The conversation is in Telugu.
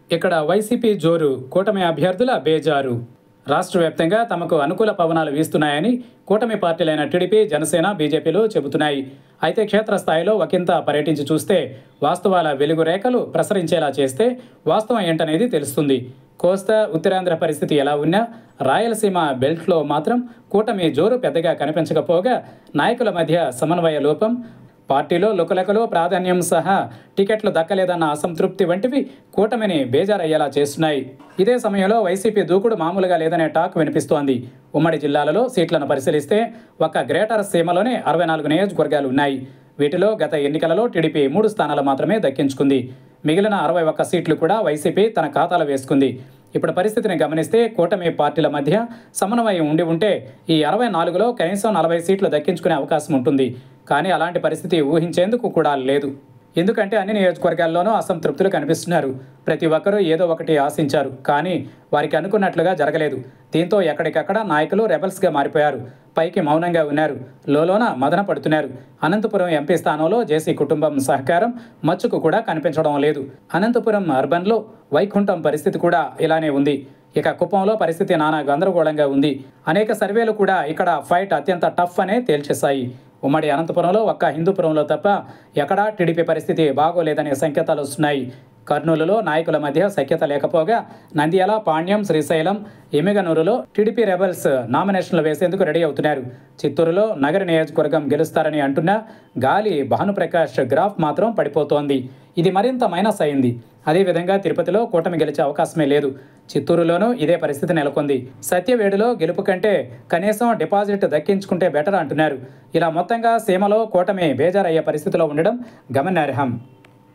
ఇక్కడ వైసీపీ జోరు కూటమి అభ్యర్థుల బేజారు రాష్ట్ర వ్యాప్తంగా తమకు అనుకూల పవనాలు వీస్తున్నాయని కూటమి పార్టీలైన టీడీపీ జనసేన బీజేపీలు చెబుతున్నాయి అయితే క్షేత్రస్థాయిలో ఒకంత పర్యటించి చూస్తే వాస్తవాల వెలుగు రేఖలు ప్రసరించేలా చేస్తే వాస్తవం ఏంటనేది తెలుస్తుంది కోస్తా ఉత్తరాంధ్ర పరిస్థితి ఎలా ఉన్నా రాయలసీమ బెల్ట్లో మాత్రం కూటమి జోరు పెద్దగా కనిపించకపోగా నాయకుల మధ్య సమన్వయ లోపం పార్టీలో లుకలకలో ప్రాధాన్యం సహా టికెట్లు దక్కలేదన్న అసంతృప్తి వంటివి కూటమిని బేజారయ్యేలా చేస్తున్నాయి ఇదే సమయంలో వైసీపీ దూకుడు మామూలుగా లేదనే టాక్ వినిపిస్తోంది ఉమ్మడి జిల్లాలలో సీట్లను పరిశీలిస్తే ఒక్క గ్రేటర్ సీమలోనే అరవై నాలుగు నియోజకవర్గాలు ఉన్నాయి వీటిలో గత ఎన్నికలలో టీడీపీ మూడు స్థానాలు మాత్రమే దక్కించుకుంది మిగిలిన అరవై ఒక్క సీట్లు కూడా వైసీపీ తన ఖాతాలో వేసుకుంది ఇప్పుడు పరిస్థితిని గమనిస్తే కూటమి పార్టీల మధ్య సమన్వయం ఉండి ఉంటే ఈ అరవై నాలుగులో కనీసం నలభై సీట్లు దక్కించుకునే అవకాశం ఉంటుంది కానీ అలాంటి పరిస్థితి ఊహించేందుకు కూడా లేదు ఎందుకంటే అన్ని నియోజకవర్గాల్లోనూ అసంతృప్తులు కనిపిస్తున్నారు ప్రతి ఒక్కరూ ఏదో ఒకటి ఆశించారు కానీ వారికి అనుకున్నట్లుగా జరగలేదు దీంతో ఎక్కడికక్కడ నాయకులు రెబల్స్గా మారిపోయారు పైకి మౌనంగా ఉన్నారు లోలోన మదన పడుతున్నారు అనంతపురం ఎంపీ స్థానంలో జేసీ కుటుంబం సహకారం మచ్చుకు కూడా కనిపించడం లేదు అనంతపురం అర్బన్లో వైకుంఠం పరిస్థితి కూడా ఇలానే ఉంది ఇక కుప్పంలో పరిస్థితి నానా గందరగోళంగా ఉంది అనేక సర్వేలు కూడా ఇక్కడ ఫైట్ అత్యంత టఫ్ అనే తేల్చేశాయి ఉమ్మడి అనంతపురంలో ఒక్క హిందూపురంలో తప్ప ఎక్కడా టీడీపీ పరిస్థితి బాగోలేదనే సంకేతాలు వస్తున్నాయి కర్నూలులో నాయకుల మధ్య సఖ్యత లేకపోగా నంద్యాల పాణ్యం శ్రీశైలం ఎమ్మిగనూరులో టీడీపీ రెబల్స్ నామినేషన్లు వేసేందుకు రెడీ అవుతున్నారు చిత్తూరులో నగర నియోజకవర్గం గెలుస్తారని అంటున్నా గాలి భానుప్రకాష్ గ్రాఫ్ మాత్రం పడిపోతోంది ఇది మరింత మైనస్ అయింది అదేవిధంగా తిరుపతిలో కూటమి గెలిచే అవకాశమే లేదు చిత్తూరులోనూ ఇదే పరిస్థితి నెలకొంది సత్యవేడులో గెలుపు కంటే కనీసం డిపాజిట్ దక్కించుకుంటే బెటర్ అంటున్నారు ఇలా మొత్తంగా సీమలో కూటమి బేజారయ్యే పరిస్థితిలో ఉండడం గమనార్హం